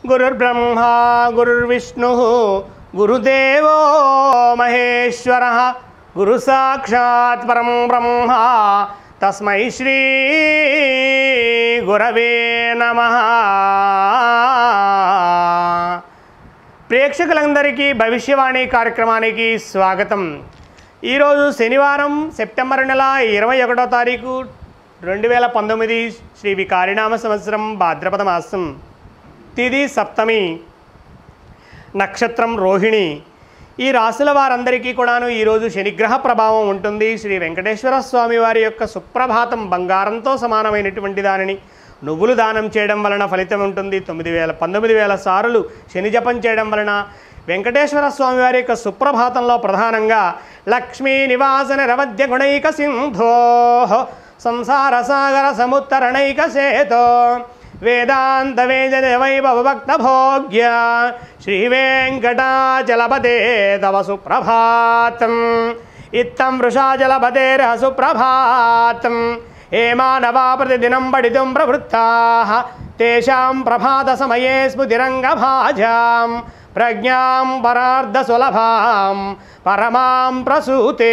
గురుర్బ్రహ్మ గురుర్విష్ణు గురుదేవో మహేశ్వర గురు సాక్షాత్ పరం బ్రహ్మ తస్మై శ్రీ గురవే నమ ప్రేక్షకులందరికీ భవిష్యవాణి కార్యక్రమానికి స్వాగతం ఈరోజు శనివారం సెప్టెంబర్ నెల ఇరవై ఒకటో తారీఖు రెండు వేల పంతొమ్మిది శ్రీ వికారినామ సంవత్సరం భాద్రపద మాసం తిది సప్తమి నక్షత్రం రోహిణి ఈ రాశుల వారందరికీ కూడాను ఈరోజు శనిగ్రహ ప్రభావం ఉంటుంది శ్రీ వెంకటేశ్వర స్వామి వారి యొక్క సుప్రభాతం బంగారంతో సమానమైనటువంటి దానిని నువ్వులు దానం చేయడం వలన ఫలితం ఉంటుంది తొమ్మిది వేల పంతొమ్మిది వేల సార్లు శని జపం చేయడం వలన వెంకటేశ్వర స్వామి వారి యొక్క సుప్రభాతంలో ప్రధానంగా లక్ష్మీ నివాస నిరవధ్య గుణైక సింధో సంసార సాగర సముత్తరణైక సేతో వేదాంత వేద వైభవ భక్త భోగ్య శ్రీ వెంకటాచలపదే తవ సుప్రభాతం ఇత్తం వృషాచలపదేర సుప్రభాతం ఏ మానవా ప్రతిదినం పఠితుం ప్రవృత్తాः తేషాం ప్రభాత సమయే స్మృతిరంగభాజాం ప్రజ్ఞాం పరార్ధసులభాం పరమాం ప్రసూతే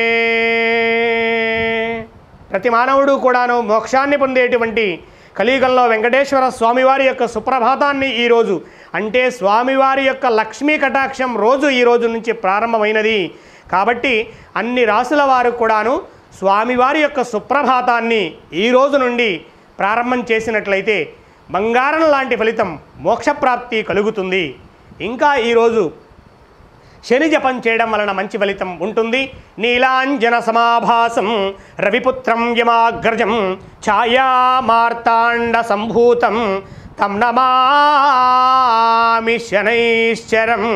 ప్రతి మానవుడు కూడాను మోక్షాన్ని పొందేటువంటి కలియుగంలో వెంకటేశ్వర స్వామివారి యొక్క సుప్రభాతాన్ని ఈరోజు అంటే స్వామివారి యొక్క లక్ష్మీ కటాక్షం రోజు ఈ రోజు నుంచి ప్రారంభమైనది కాబట్టి అన్ని రాసుల వారు కూడాను స్వామివారి యొక్క సుప్రభాతాన్ని ఈ రోజు నుండి ప్రారంభం చేసినట్లయితే బంగారం లాంటి ఫలితం మోక్షప్రాప్తి కలుగుతుంది ఇంకా ఈరోజు శని జపం చేయడం వలన మంచి ఫలితం ఉంటుంది నీలాంజన సమాభాసం రవిపుత్రం యమాగ్రజం ఛాయామార్తాండ సంభూతం తం నమామి శనైశ్చరం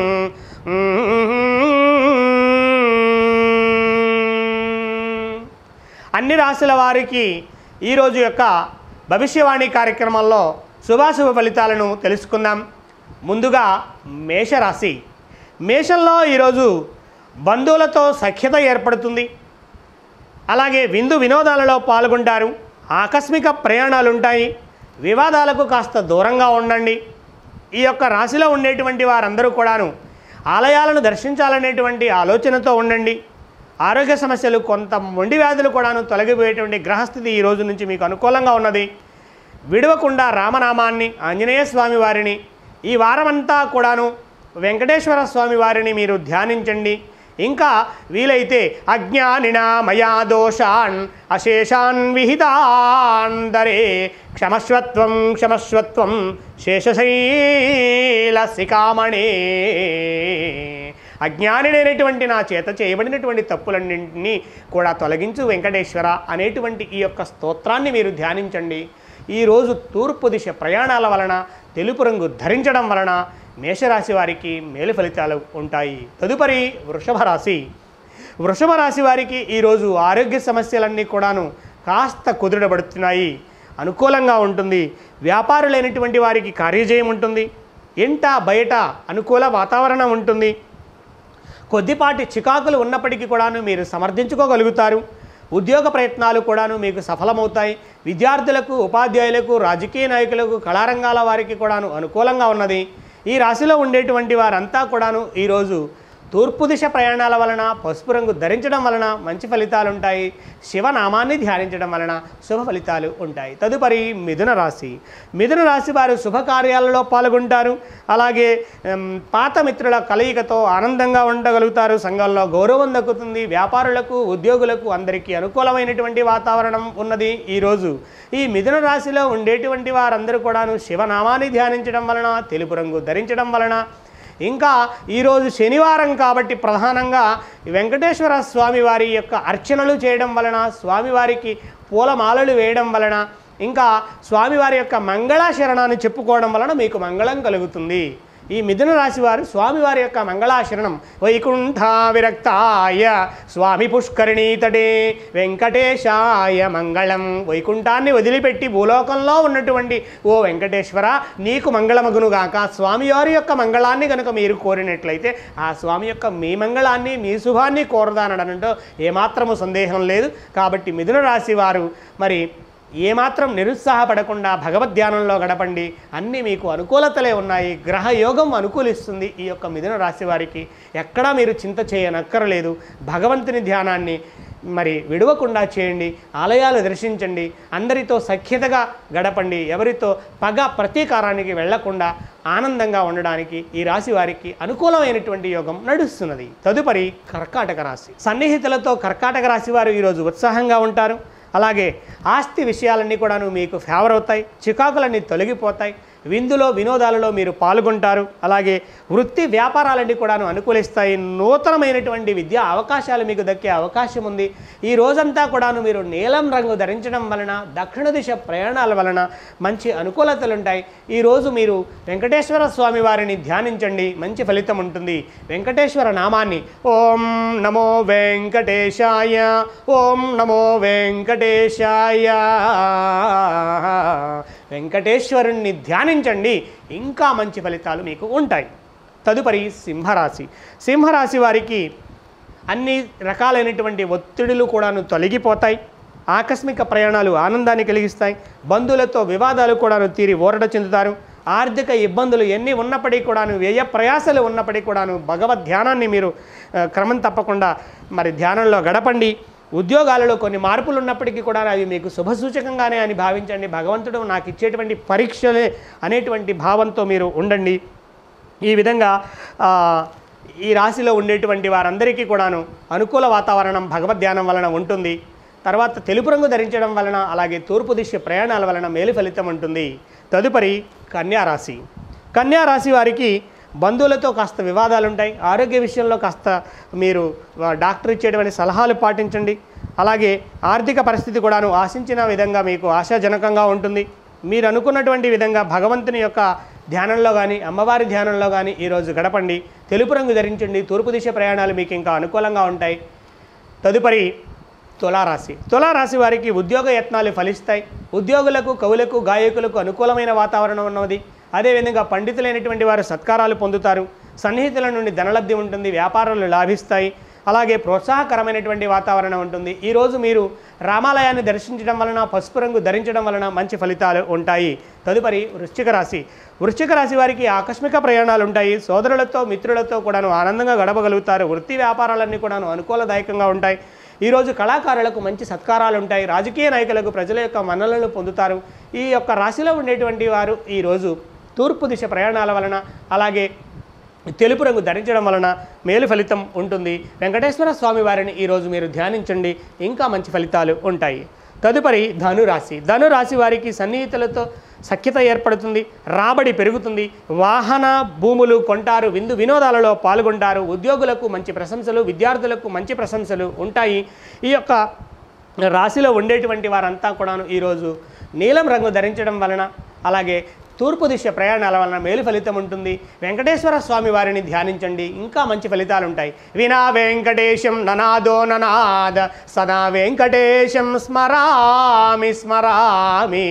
అన్ని రాశుల వారికి ఈరోజు యొక్క భవిష్యవాణి కార్యక్రమంలో శుభాశుభ ఫలితాలను తెలుసుకుందాం ముందుగా మేషరాశి మేషంలో ఈరోజు బంధువులతో సఖ్యత ఏర్పడుతుంది అలాగే విందు వినోదాలలో పాల్గొంటారు ఆకస్మిక ప్రయాణాలు ఉంటాయి వివాదాలకు కాస్త దూరంగా ఉండండి ఈ యొక్క రాశిలో ఉండేటువంటి వారందరూ కూడాను ఆలయాలను దర్శించాలనేటువంటి ఆలోచనతో ఉండండి ఆరోగ్య సమస్యలు కొంత మొండి వ్యాధులు కూడాను తొలగిపోయేటువంటి గ్రహస్థితి ఈ రోజు నుంచి మీకు అనుకూలంగా ఉన్నది విడవకుండా రామనామాన్ని ఆంజనేయ స్వామి వారిని ఈ వారమంతా కూడాను వెంకటేశ్వర స్వామి వారిని మీరు ధ్యానించండి ఇంకా వీలైతే అజ్ఞానినా మయా దోషాన్ అశేషాన్ విహితాందరే క్షమస్వత్వం క్షమస్వత్వం శేషశైల శిఖామణే అజ్ఞానినైనటువంటి నా చేత చేయబడినటువంటి తప్పులన్నింటినీ కూడా తొలగించు వెంకటేశ్వర అనేటువంటి ఈ యొక్క స్తోత్రాన్ని మీరు ధ్యానించండి ఈరోజు తూర్పు దిశ ప్రయాణాల వలన తెలుపు రంగు ధరించడం వలన మేషరాశి వారికి మేలు ఫలితాలు ఉంటాయి తదుపరి వృషభ రాశి వృషభ రాశి వారికి ఈరోజు ఆరోగ్య సమస్యలన్నీ కూడాను కాస్త కుదురబడుతున్నాయి అనుకూలంగా ఉంటుంది వ్యాపారులైనటువంటి వారికి కార్యజయం ఉంటుంది ఇంట బయట అనుకూల వాతావరణం ఉంటుంది కొద్దిపాటి చికాకులు ఉన్నప్పటికీ కూడాను మీరు సమర్థించుకోగలుగుతారు ఉద్యోగ ప్రయత్నాలు కూడాను మీకు సఫలమవుతాయి విద్యార్థులకు ఉపాధ్యాయులకు రాజకీయ నాయకులకు కళారంగాల వారికి కూడాను అనుకూలంగా ఉన్నది ఈ రాశిలో ఉండేటువంటి వారంతా కూడాను ఈరోజు తూర్పు దిశ ప్రయాణాల వలన పసుపు రంగు ధరించడం వలన మంచి ఫలితాలు ఉంటాయి శివనామాన్ని ధ్యానించడం వలన శుభ ఫలితాలు ఉంటాయి తదుపరి మిథున రాశి మిథున రాశి వారు శుభకార్యాలలో పాల్గొంటారు అలాగే ఉమ్, పాత మిత్రుల కలయికతో ఆనందంగా ఉండగలుగుతారు సంఘంలో గౌరవం దక్కుతుంది వ్యాపారులకు ఉద్యోగులకు అందరికీ అనుకూలమైనటువంటి వాతావరణం ఉన్నది ఈరోజు ఈ మిథున రాశిలో ఉండేటువంటి వారందరూ కూడాను శివనామాన్ని ధ్యానించడం వలన తెలుపు రంగు ధరించడం వలన ఇంకా ఈరోజు శనివారం కాబట్టి ప్రధానంగా వెంకటేశ్వర స్వామి వారి యొక్క అర్చనలు చేయడం వలన స్వామివారికి పూలమాలలు వేయడం వలన ఇంకా స్వామివారి యొక్క మంగళాశరణాన్ని చెప్పుకోవడం వలన మీకు మంగళం కలుగుతుంది ఈ మిథున రాశి వారు స్వామివారి యొక్క మంగళాశరణం వైకుంఠ విరక్తాయ స్వామి పుష్కరిణీ తటే వెంకటేశాయ మంగళం వైకుంఠాన్ని వదిలిపెట్టి భూలోకంలో ఉన్నటువంటి ఓ వెంకటేశ్వర నీకు మంగళమగునుగాక స్వామివారి యొక్క మంగళాన్ని కనుక మీరు కోరినట్లయితే ఆ స్వామి యొక్క మీ మంగళాన్ని మీ శుభాన్ని కోరదానడంలో ఏమాత్రము సందేహం లేదు కాబట్టి మిథున రాశి వారు మరి ఏమాత్రం నిరుత్సాహపడకుండా భగవద్ ధ్యానంలో గడపండి అన్నీ మీకు అనుకూలతలే ఉన్నాయి గ్రహ యోగం అనుకూలిస్తుంది ఈ యొక్క మిథున రాశి వారికి ఎక్కడా మీరు చింత చేయనక్కరలేదు భగవంతుని ధ్యానాన్ని మరి విడవకుండా చేయండి ఆలయాలు దర్శించండి అందరితో సఖ్యతగా గడపండి ఎవరితో పగ ప్రతీకారానికి వెళ్లకుండా ఆనందంగా ఉండడానికి ఈ రాశి వారికి అనుకూలమైనటువంటి యోగం నడుస్తున్నది తదుపరి కర్కాటక రాశి సన్నిహితులతో కర్కాటక రాశి వారు ఈరోజు ఉత్సాహంగా ఉంటారు అలాగే ఆస్తి విషయాలన్నీ కూడాను మీకు ఫేవర్ అవుతాయి చికాకులన్నీ తొలగిపోతాయి విందులో వినోదాలలో మీరు పాల్గొంటారు అలాగే వృత్తి వ్యాపారాలన్నీ కూడాను అనుకూలిస్తాయి నూతనమైనటువంటి విద్యా అవకాశాలు మీకు దక్కే అవకాశం ఉంది ఈ రోజంతా కూడాను మీరు నీలం రంగు ధరించడం వలన దక్షిణ దిశ ప్రయాణాల వలన మంచి అనుకూలతలు ఉంటాయి ఈరోజు మీరు వెంకటేశ్వర స్వామి వారిని ధ్యానించండి మంచి ఫలితం ఉంటుంది వెంకటేశ్వర నామాన్ని ఓం నమో వెంకటేశాయ ఓం నమో వెంకటేశాయ వెంకటేశ్వరుణ్ణి ధ్యానించండి ఇంకా మంచి ఫలితాలు మీకు ఉంటాయి తదుపరి సింహరాశి సింహరాశి వారికి అన్ని రకాలైనటువంటి ఒత్తిడులు కూడాను తొలగిపోతాయి ఆకస్మిక ప్రయాణాలు ఆనందాన్ని కలిగిస్తాయి బంధువులతో వివాదాలు కూడాను తీరి ఊరట చెందుతారు ఆర్థిక ఇబ్బందులు ఎన్ని ఉన్నప్పటికీ కూడాను వ్యయ ప్రయాసలు ఉన్నప్పటికీ కూడాను భగవద్ ధ్యానాన్ని మీరు ఆ, క్రమం తప్పకుండా మరి ధ్యానంలో గడపండి ఉద్యోగాలలో కొన్ని మార్పులు ఉన్నప్పటికీ కూడా అవి మీకు శుభసూచకంగానే అని భావించండి భగవంతుడు నాకు ఇచ్చేటువంటి పరీక్షలే అనేటువంటి భావంతో మీరు ఉండండి ఈ విధంగా ఆ, ఈ రాశిలో ఉండేటువంటి వారందరికీ కూడాను అనుకూల వాతావరణం భగవద్ ధ్యానం వలన ఉంటుంది తర్వాత తెలుపు రంగు ధరించడం వలన అలాగే తూర్పు దిశ ప్రయాణాల వలన మేలు ఫలితం ఉంటుంది తదుపరి కన్యా రాశి కన్యా రాశి వారికి బంధువులతో కాస్త వివాదాలు ఉంటాయి ఆరోగ్య విషయంలో కాస్త మీరు ఆ, డాక్టర్ ఇచ్చేటువంటి సలహాలు పాటించండి అలాగే ఆర్థిక పరిస్థితి కూడాను ఆశించిన విధంగా మీకు ఆశాజనకంగా ఉంటుంది మీరు అనుకున్నటువంటి విధంగా భగవంతుని యొక్క ధ్యానంలో కానీ అమ్మవారి ధ్యానంలో కానీ ఈరోజు గడపండి తెలుపు రంగు ధరించండి తూర్పు దిశ ప్రయాణాలు మీకు ఇంకా అనుకూలంగా ఉంటాయి తదుపరి తులారాశి తులారాశి వారికి ఉద్యోగ యత్నాలు ఫలిస్తాయి ఉద్యోగులకు కవులకు గాయకులకు అనుకూలమైన వాతావరణం ఉన్నది అదేవిధంగా పండితులైనటువంటి వారు సత్కారాలు పొందుతారు సన్నిహితుల నుండి ధనలబ్ధి ఉంటుంది వ్యాపారాలు లాభిస్తాయి అలాగే ప్రోత్సాహకరమైనటువంటి వాతావరణం ఉంటుంది ఈరోజు మీరు రామాలయాన్ని దర్శించడం వలన పసుపు రంగు ధరించడం వలన మంచి ఫలితాలు ఉంటాయి తదుపరి వృశ్చిక రాశి వృశ్చిక రాశి వారికి ఆకస్మిక ప్రయాణాలు ఉంటాయి సోదరులతో మిత్రులతో కూడాను ఆనందంగా గడపగలుగుతారు వృత్తి వ్యాపారాలన్నీ కూడాను అనుకూలదాయకంగా ఉంటాయి ఈరోజు కళాకారులకు మంచి సత్కారాలు ఉంటాయి రాజకీయ నాయకులకు ప్రజల యొక్క మన్నలను పొందుతారు ఈ యొక్క రాశిలో ఉండేటువంటి వారు ఈరోజు తూర్పు దిశ ప్రయాణాల వలన అలాగే తెలుపు రంగు ధరించడం వలన మేలు ఫలితం ఉంటుంది వెంకటేశ్వర స్వామి వారిని ఈరోజు మీరు ధ్యానించండి ఇంకా మంచి ఫలితాలు ఉంటాయి తదుపరి ధనురాశి ధనురాశి వారికి సన్నిహితులతో సఖ్యత ఏర్పడుతుంది రాబడి పెరుగుతుంది వాహన భూములు కొంటారు విందు వినోదాలలో పాల్గొంటారు ఉద్యోగులకు మంచి ప్రశంసలు విద్యార్థులకు మంచి ప్రశంసలు ఉంటాయి ఈ యొక్క రాశిలో ఉండేటువంటి వారంతా కూడాను ఈరోజు నీలం రంగు ధరించడం వలన అలాగే తూర్పు దిశ ప్రయాణాల వలన మేలు ఫలితం ఉంటుంది వెంకటేశ్వర స్వామి వారిని ధ్యానించండి ఇంకా మంచి ఫలితాలు ఉంటాయి వినా వెంకటేశం ననాదో ననాద సదా వెంకటేశం స్మరామి స్మరామి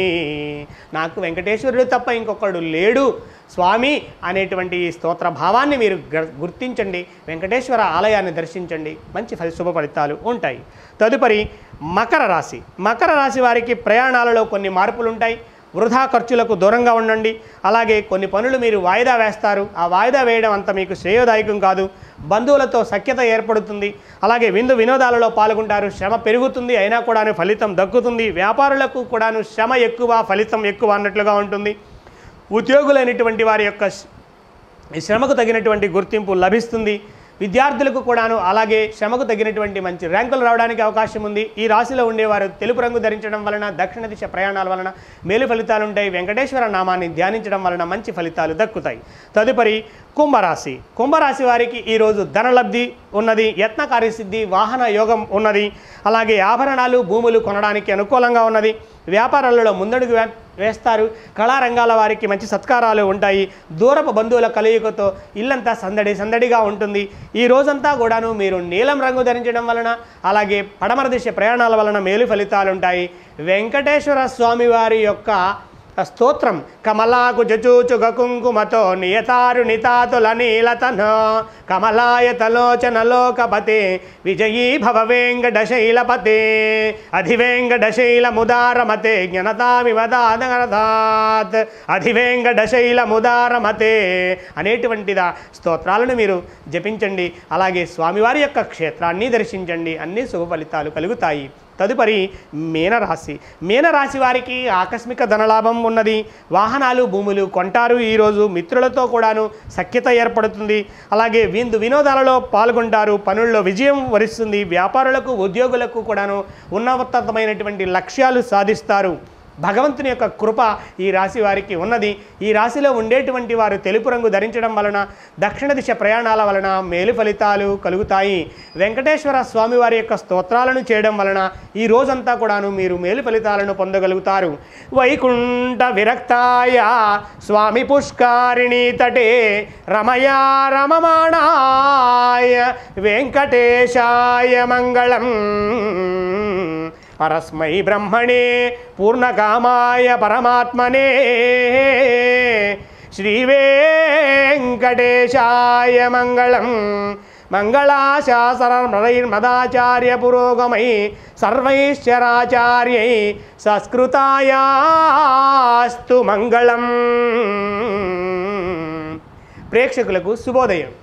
నాకు వెంకటేశ్వరుడు తప్ప ఇంకొకడు లేడు స్వామి అనేటువంటి ఈ స్తోత్ర భావాన్ని మీరు గ- గుర్తించండి వెంకటేశ్వర ఆలయాన్ని దర్శించండి మంచి ఫలి శుభ ఫలితాలు ఉంటాయి తదుపరి మకర రాశి మకర రాశి వారికి ప్రయాణాలలో కొన్ని మార్పులు ఉంటాయి వృధా ఖర్చులకు దూరంగా ఉండండి అలాగే కొన్ని పనులు మీరు వాయిదా వేస్తారు ఆ వాయిదా వేయడం అంత మీకు శ్రేయోదాయకం కాదు బంధువులతో సఖ్యత ఏర్పడుతుంది అలాగే విందు వినోదాలలో పాల్గొంటారు శ్రమ పెరుగుతుంది అయినా కూడాను ఫలితం దక్కుతుంది వ్యాపారులకు కూడాను శ్రమ ఎక్కువ ఫలితం ఎక్కువ అన్నట్లుగా ఉంటుంది ఉద్యోగులైనటువంటి వారి యొక్క శ్ర- ఈ శ్రమకు తగినటువంటి గుర్తింపు లభిస్తుంది విద్యార్థులకు కూడాను అలాగే శ్రమకు తగినటువంటి మంచి ర్యాంకులు రావడానికి అవకాశం ఉంది ఈ రాశిలో ఉండేవారు తెలుపు రంగు ధరించడం వలన దక్షిణ దిశ ప్రయాణాల వలన మేలు ఫలితాలు ఉంటాయి వెంకటేశ్వర నామాన్ని ధ్యానించడం వలన మంచి ఫలితాలు దక్కుతాయి తదుపరి కుంభరాశి కుంభరాశి వారికి ఈరోజు ధనలబ్ధి ఉన్నది యత్న కార్యసిద్ధి వాహన యోగం ఉన్నది అలాగే ఆభరణాలు భూములు కొనడానికి అనుకూలంగా ఉన్నది వ్యాపారాలలో ముందడుగు వే- వేస్తారు కళారంగాల వారికి మంచి సత్కారాలు ఉంటాయి దూరపు బంధువుల కలయికతో ఇల్లంతా సందడి సందడిగా ఉంటుంది ఈ రోజంతా కూడాను మీరు నీలం రంగు ధరించడం వలన అలాగే పడమర దిశ ప్రయాణాల వలన మేలు ఫలితాలు ఉంటాయి వెంకటేశ్వర స్వామి వారి యొక్క స్తోత్రం కమలాకు జచూచుగ కుంకుమతో నియతారు నితాతుల నీలతన కమలాయతలోచన లోకపతే విజయీ భవ వెంకటశైలపతే అధివేంకటశైల ముదారమతే జ్ఞనతామివదాదగరదాత్ అధివేంకటశైల ముదారమతే అనేటువంటిదా స్తోత్రాలను మీరు జపించండి అలాగే స్వామివారి యొక్క క్షేత్రాన్ని దర్శించండి అన్ని శుభ ఫలితాలు కలుగుతాయి తదుపరి మీనరాశి మీనరాశి వారికి ఆకస్మిక ధనలాభం ఉన్నది వాహనాలు భూములు కొంటారు ఈరోజు మిత్రులతో కూడాను సఖ్యత ఏర్పడుతుంది అలాగే విందు వినోదాలలో పాల్గొంటారు పనుల్లో విజయం వరిస్తుంది వ్యాపారులకు ఉద్యోగులకు కూడాను ఉన్నతమైనటువంటి లక్ష్యాలు సాధిస్తారు భగవంతుని యొక్క కృప ఈ రాశి వారికి ఉన్నది ఈ రాశిలో ఉండేటువంటి వారు తెలుపు రంగు ధరించడం వలన దక్షిణ దిశ ప్రయాణాల వలన మేలు ఫలితాలు కలుగుతాయి వెంకటేశ్వర స్వామి వారి యొక్క స్తోత్రాలను చేయడం వలన ఈ రోజంతా కూడాను మీరు మేలు ఫలితాలను పొందగలుగుతారు వైకుంఠ విరక్తాయ స్వామి పుష్కారిణి తటే రమయా రమమాణాయ వెంకటేశాయ మంగళం పరస్మై బ్రహ్మణే పూర్ణకామాయ పరమాత్మనే శ్రీవేంకటేశాయ మంగళం మంగళాశాసనమదాచార్య పురోగమై సర్వైశ్చరాచార్యై సంస్కృతాయాస్తు మంగళం ప్రేక్షకులకు శుభోదయం